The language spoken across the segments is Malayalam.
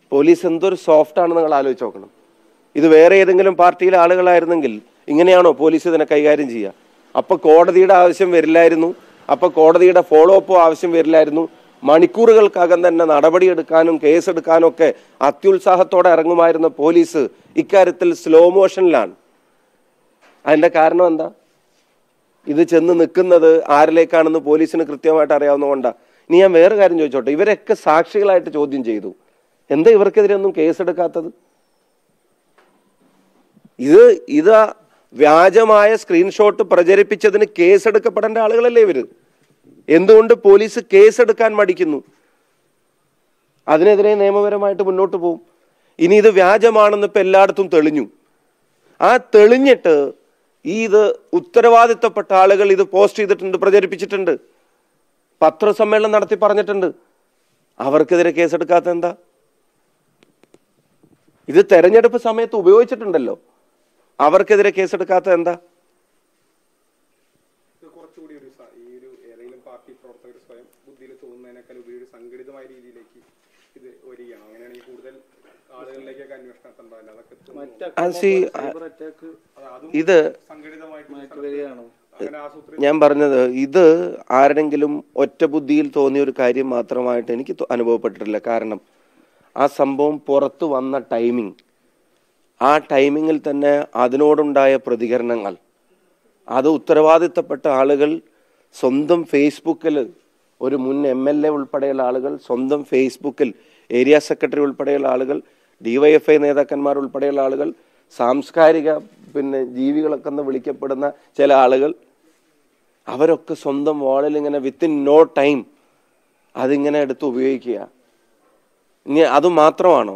പോലീസ് എന്തൊരു സോഫ്റ്റ് ആണെന്ന് നിങ്ങൾ ആലോചിച്ച് നോക്കണം ഇത് വേറെ ഏതെങ്കിലും പാർട്ടിയിലെ ആളുകളായിരുന്നെങ്കിൽ ഇങ്ങനെയാണോ പോലീസ് ഇതിനെ കൈകാര്യം ചെയ്യുക അപ്പൊ കോടതിയുടെ ആവശ്യം വരില്ലായിരുന്നു അപ്പൊ കോടതിയുടെ ഫോളോ അപ്പോ ആവശ്യം വരില്ലായിരുന്നു മണിക്കൂറുകൾക്കകം തന്നെ നടപടിയെടുക്കാനും കേസെടുക്കാനും ഒക്കെ അത്യുത്സാഹത്തോടെ ഇറങ്ങുമായിരുന്ന പോലീസ് ഇക്കാര്യത്തിൽ സ്ലോ മോഷനിലാണ് അതിന്റെ കാരണം എന്താ ഇത് ചെന്ന് നിൽക്കുന്നത് ആരിലേക്കാണെന്ന് പോലീസിന് കൃത്യമായിട്ട് അറിയാവുന്നതുകൊണ്ടാ ഇനി ഞാൻ വേറെ കാര്യം ചോദിച്ചോട്ടെ ഇവരൊക്കെ സാക്ഷികളായിട്ട് ചോദ്യം ചെയ്തു എന്താ ഇവർക്കെതിരെ ഒന്നും കേസെടുക്കാത്തത് ഇത് ഇത് വ്യാജമായ സ്ക്രീൻഷോട്ട് പ്രചരിപ്പിച്ചതിന് കേസെടുക്കപ്പെടേണ്ട ആളുകളല്ലേ ഇവര് എന്തുകൊണ്ട് പോലീസ് കേസെടുക്കാൻ മടിക്കുന്നു അതിനെതിരെ നിയമപരമായിട്ട് മുന്നോട്ട് പോകും ഇനി ഇത് വ്യാജമാണെന്ന് ഇപ്പൊ എല്ലായിടത്തും തെളിഞ്ഞു ആ തെളിഞ്ഞിട്ട് ഈ ഇത് ഉത്തരവാദിത്തപ്പെട്ട ആളുകൾ ഇത് പോസ്റ്റ് ചെയ്തിട്ടുണ്ട് പ്രചരിപ്പിച്ചിട്ടുണ്ട് പത്രസമ്മേളനം നടത്തി പറഞ്ഞിട്ടുണ്ട് അവർക്കെതിരെ കേസെടുക്കാത്ത എന്താ ഇത് തെരഞ്ഞെടുപ്പ് സമയത്ത് ഉപയോഗിച്ചിട്ടുണ്ടല്ലോ അവർക്കെതിരെ കേസെടുക്കാത്ത എന്താ ഇത് കുറച്ചുകൂടി ഒരു സ- ഈ ഒരു ഏതെങ്കിലും പാർട്ടി പ്രവർത്തകർ സ്വയം ബുദ്ധിയിൽ തോന്നുന്നതിനേക്കാൾ ഉപരി ഒരു സംഘടിതമായ രീതിയിലേക്ക് ഇത് വരികയാണ് അങ്ങനെയാണെങ്കിൽ കൂടുതൽ ആളുകളിലേക്കൊക്കെ അന്വേഷണം എത്തണ്ടല്ല അതൊക്കെ തോന്നുന്നു. അത് see, സൈബർ അറ്റാക്ക് അത് അതും ഇത് സംഘടിതമായിട്ട് വരികയാണോ അങ്ങനെ ആസൂത്രിത ഞാൻ പറഞ്ഞത് ഇത് ആരുടെങ്കിലും ഒറ്റ ബുദ്ധിയിൽ തോന്നിയ ഒരു കാര്യം മാത്രമായിട്ട് എനിക്ക് തോ- അനുഭവപ്പെട്ടിട്ടില്ല കാരണം ആ സംഭവം പുറത്തു വന്ന ടൈമിംഗ് ആ ടൈമിങ്ങിൽ തന്നെ അതിനോടുണ്ടായ പ്രതികരണങ്ങൾ അത് ഉത്തരവാദിത്തപ്പെട്ട ആളുകൾ സ്വന്തം ഫേസ്ബുക്കിൽ ഒരു മുൻ എം എൽ എ ഉൾപ്പെടെയുള്ള ആളുകൾ സ്വന്തം ഫേസ്ബുക്കിൽ ഏരിയ സെക്രട്ടറി ഉൾപ്പെടെയുള്ള ആളുകൾ ഡിവൈഎഫ്ഐ നേതാക്കന്മാർ ഉൾപ്പെടെയുള്ള ആളുകൾ സാംസ്കാരിക പിന്നെ ജീവികളൊക്കെ എന്ന് വിളിക്കപ്പെടുന്ന ചില ആളുകൾ അവരൊക്കെ സ്വന്തം വാളിൽ ഇങ്ങനെ വിത്തിൻ നോ ടൈം അതിങ്ങനെ എടുത്ത് ഉപയോഗിക്കുക ഇനി അത് മാത്രമാണോ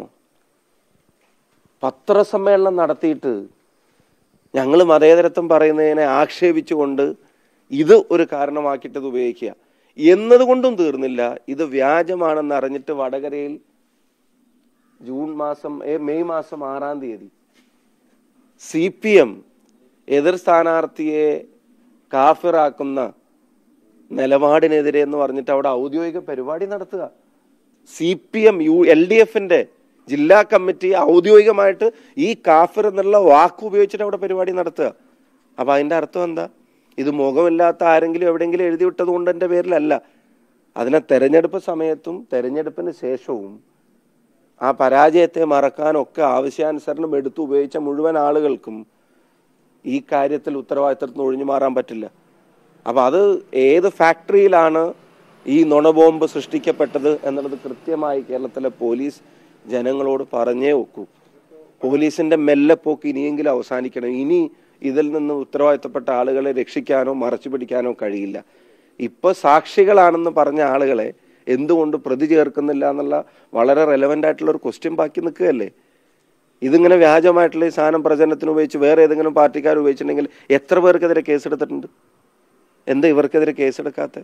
പത്രസമ്മേളനം നടത്തിയിട്ട് ഞങ്ങൾ മതേതരത്വം പറയുന്നതിനെ ആക്ഷേപിച്ചുകൊണ്ട് ഇത് ഒരു കാരണമാക്കിയിട്ട് ഇത് ഉപയോഗിക്കുക എന്നതുകൊണ്ടും തീർന്നില്ല ഇത് വ്യാജമാണെന്ന് അറിഞ്ഞിട്ട് വടകരയിൽ ജൂൺ മാസം ഏ, മെയ് മാസം ആറാം തീയതി സി പി എം എതിർ സ്ഥാനാർത്ഥിയെ കാഫിറാക്കുന്ന നിലപാടിനെതിരെ എന്ന് പറഞ്ഞിട്ട് അവിടെ ഔദ്യോഗിക പരിപാടി നടത്തുക C P M U L D എഫിന്റെ ജില്ലാ കമ്മിറ്റി ഔദ്യോഗികമായിട്ട് ഈ കാഫിർ എന്നുള്ള വാക്ക് ഉപയോഗിച്ചിട്ട് അവിടെ പരിപാടി നടത്തുക അപ്പൊ അതിന്റെ അർത്ഥം എന്താ ഇത് മുഖമില്ലാത്ത ആരെങ്കിലും എവിടെയെങ്കിലും എഴുതി വിട്ടത് കൊണ്ട് എന്റെ പേരിലല്ല അതിനെ തെരഞ്ഞെടുപ്പ് സമയത്തും തെരഞ്ഞെടുപ്പിന് ശേഷവും ആ പരാജയത്തെ മറക്കാനൊക്കെ ആവശ്യാനുസരണം എടുത്തു ഉപയോഗിച്ച മുഴുവൻ ആളുകൾക്കും ഈ കാര്യത്തിൽ ഉത്തരവാദിത്തത്തിൽ നിന്ന് ഒഴിഞ്ഞു മാറാൻ പറ്റില്ല അപ്പൊ അത് ഏത് ഫാക്ടറിയിലാണ് ഈ നുണബോംബ് സൃഷ്ടിക്കപ്പെട്ടത് എന്നുള്ളത് കൃത്യമായി കേരളത്തിലെ പോലീസ് ജനങ്ങളോട് പറഞ്ഞേ ഒക്കൂ പോലീസിന്റെ മെല്ലെപ്പോക്ക് ഇനിയെങ്കിലും അവസാനിക്കണം ഇനി ഇതിൽ നിന്ന് ഉത്തരവാദിത്തപ്പെട്ട ആളുകളെ രക്ഷിക്കാനോ മറച്ചു പിടിക്കാനോ കഴിയില്ല ഇപ്പൊ സാക്ഷികളാണെന്ന് പറഞ്ഞ ആളുകളെ എന്തുകൊണ്ട് പ്രതി ചേർക്കുന്നില്ല എന്നുള്ള വളരെ റെലവെന്റ് ആയിട്ടുള്ള ഒരു ക്വസ്റ്റ്യൻ ബാക്കി നിൽക്കുകയല്ലേ ഇതിങ്ങനെ വ്യാജമായിട്ടുള്ള ഈ സാധനം പ്രചരണത്തിന് ഉപയോഗിച്ച് വേറെ ഏതെങ്കിലും പാർട്ടിക്കാർ ഉപയോഗിച്ചിട്ടുണ്ടെങ്കിൽ എത്ര പേർക്കെതിരെ കേസെടുത്തിട്ടുണ്ട് എന്താ ഇവർക്കെതിരെ കേസെടുക്കാത്ത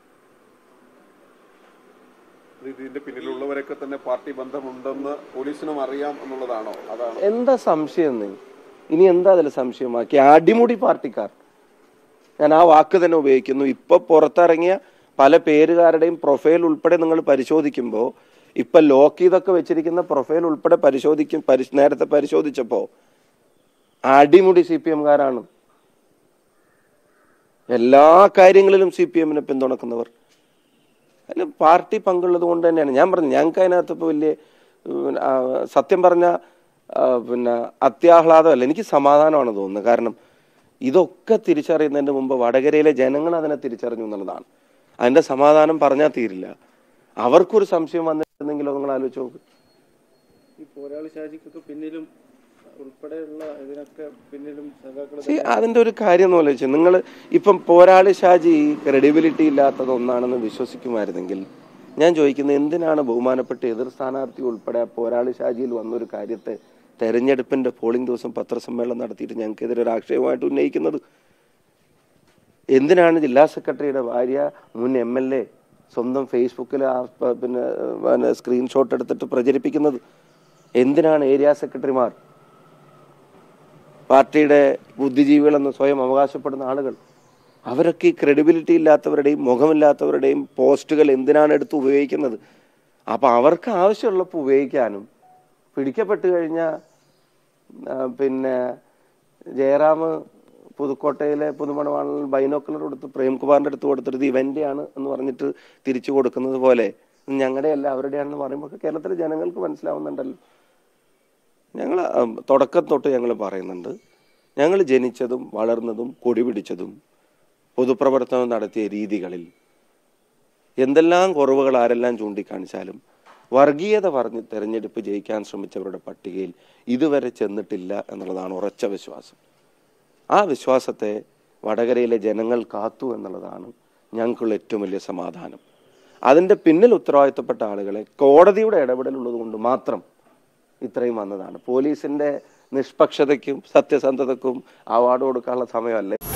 ഇതിന്റെ പിന്നിലുള്ളവരൊക്കെ തന്നെ പാർട്ടി ബന്ധമുണ്ടെന്ന് പോലീസിനും അറിയാം എന്നുള്ളതാണോ അതാണ് എന്താ സംശയം നീ ഇനി എന്താ അതിൽ സംശയമാക്കി അടിമുടി പാർട്ടിക്കാർ ഞാൻ ആ വാക്ക് തന്നെ ഉപയോഗിക്കുന്നു ഇപ്പൊ പുറത്തിറങ്ങിയ പല പേരുകാരുടെയും പ്രൊഫൈൽ ഉൾപ്പെടെ നിങ്ങൾ പരിശോധിക്കുമ്പോൾ ഇപ്പൊ ലോക്ക് ചെയ്തൊക്കെ വെച്ചിരിക്കുന്ന പ്രൊഫൈൽ ഉൾപ്പെടെ പരിശോധിക്കും പരിശ്- നേരത്തെ പരിശോധിച്ചപ്പോ അടിമുടി സി പി എംകാരാണ് എല്ലാ കാര്യങ്ങളിലും സി പി എമ്മിനെ പിന്തുണക്കുന്നവർ അതിൽ പാർട്ടി പങ്കുള്ളത് കൊണ്ട് തന്നെയാണ് ഞാൻ പറഞ്ഞു ഞങ്ങൾക്ക് അതിനകത്ത് ഇപ്പോൾ വലിയ ഉം, ആ, സത്യം പറഞ്ഞ ആ, പിന്നെ അത്യാഹ്ലാദമല്ല എനിക്ക് സമാധാനമാണ് തോന്നുന്നത് കാരണം ഇതൊക്കെ തിരിച്ചറിയുന്നതിന് മുമ്പ് വടകരയിലെ ജനങ്ങൾ അതിനെ തിരിച്ചറിഞ്ഞു എന്നുള്ളതാണ് അതിന്റെ സമാധാനം പറഞ്ഞാൽ തീരില്ല അവർക്കൊരു സംശയം വന്നിരുന്നെങ്കിലോ നിങ്ങൾ ആലോചിച്ച് നോക്ക് ഈ പോരാളി ഷാജിക്കൊക്കെ പിന്നിലും ഉൾപ്പെടെയുള്ള ഇതിനൊക്കെ പിന്നിലും സഖാക്കൾ See, അതിന്റെ ഒരു കാര്യം എന്ന് ആലോചിച്ച് നിങ്ങൾ ഇപ്പം പോരാളി ഷാജി ക്രെഡിബിലിറ്റി ഇല്ലാത്തത് ഒന്നാണെന്ന് വിശ്വസിക്കുമായിരുന്നെങ്കിൽ ഞാൻ ചോദിക്കുന്നത് എന്തിനാണ് ബഹുമാനപ്പെട്ട എതിർ സ്ഥാനാർത്ഥി ഉൾപ്പെടെ ആ പോരാളി ഷാജിയിൽ വന്നൊരു കാര്യത്തെ തെരഞ്ഞെടുപ്പിന്റെ പോളിംഗ് ദിവസം പത്രസമ്മേളനം നടത്തിയിട്ട് ഞങ്ങൾക്കെതിരെ ഒരു ആക്ഷേപമായിട്ട് ഉന്നയിക്കുന്നത് എന്തിനാണ് ജില്ലാ സെക്രട്ടറിയുടെ ഭാര്യ മുൻ എം എൽ എ സ്വന്തം ഫേസ്ബുക്കിൽ ആ പ- പിന്നെ പിന്നെ സ്ക്രീൻഷോട്ട് എടുത്തിട്ട് പ്രചരിപ്പിക്കുന്നത് എന്തിനാണ് ഏരിയ സെക്രട്ടറിമാർ പാർട്ടിയുടെ ബുദ്ധിജീവികളെന്ന് സ്വയം അവകാശപ്പെടുന്ന ആളുകൾ അവരൊക്കെ ഈ ക്രെഡിബിലിറ്റി ഇല്ലാത്തവരുടെയും മുഖമില്ലാത്തവരുടെയും പോസ്റ്റുകൾ എന്തിനാണ് എടുത്ത് ഉപയോഗിക്കുന്നത് അപ്പൊ അവർക്ക് ആവശ്യമുള്ളപ്പോൾ ഉപയോഗിക്കാനും പിടിക്കപ്പെട്ട് കഴിഞ്ഞാൽ പിന്നെ ജയറാം പുതുക്കോട്ടയിലെ പുതുമണവാളിൽ ബൈനോക്കുലർ കൊടുത്ത് പ്രേംകുമാറിൻ്റെ അടുത്ത് കൊടുത്തിട്ട് ഇത് ഇവൻ്റെ ആണ് എന്ന് പറഞ്ഞിട്ട് തിരിച്ചു കൊടുക്കുന്നത് പോലെ ഞങ്ങളുടെ അല്ല അവരുടെയാണെന്ന് പറയുമ്പോൾ കേരളത്തിലെ ജനങ്ങൾക്ക് മനസ്സിലാവുന്നുണ്ടല്ലോ ഞങ്ങൾ തുടക്കം തൊട്ട് ഞങ്ങൾ പറയുന്നുണ്ട് ഞങ്ങൾ ജനിച്ചതും വളർന്നതും കൊടി പിടിച്ചതും പൊതുപ്രവർത്തനം നടത്തിയ രീതികളിൽ എന്തെല്ലാം കുറവുകൾ ആരെല്ലാം ചൂണ്ടിക്കാണിച്ചാലും വർഗീയത പറഞ്ഞ് തെരഞ്ഞെടുപ്പ് ജയിക്കാൻ ശ്രമിച്ചവരുടെ പട്ടികയിൽ ഇതുവരെ ചെന്നിട്ടില്ല എന്നുള്ളതാണ് ഉറച്ച വിശ്വാസം ആ വിശ്വാസത്തെ വടകരയിലെ ജനങ്ങൾ കാത്തു എന്നുള്ളതാണ് ഞങ്ങൾക്കുള്ള ഏറ്റവും വലിയ സമാധാനം അതിൻ്റെ പിന്നിൽ ഉത്തരവാദിത്തപ്പെട്ട ആളുകളെ കോടതിയുടെ ഇടപെടലുള്ളത് കൊണ്ട് മാത്രം ഇത്രയും വന്നതാണ് പോലീസിന്റെ നിഷ്പക്ഷതയ്ക്കും സത്യസന്ധതയ്ക്കും അവാർഡ് കൊടുക്കാനുള്ള സമയമല്ലേ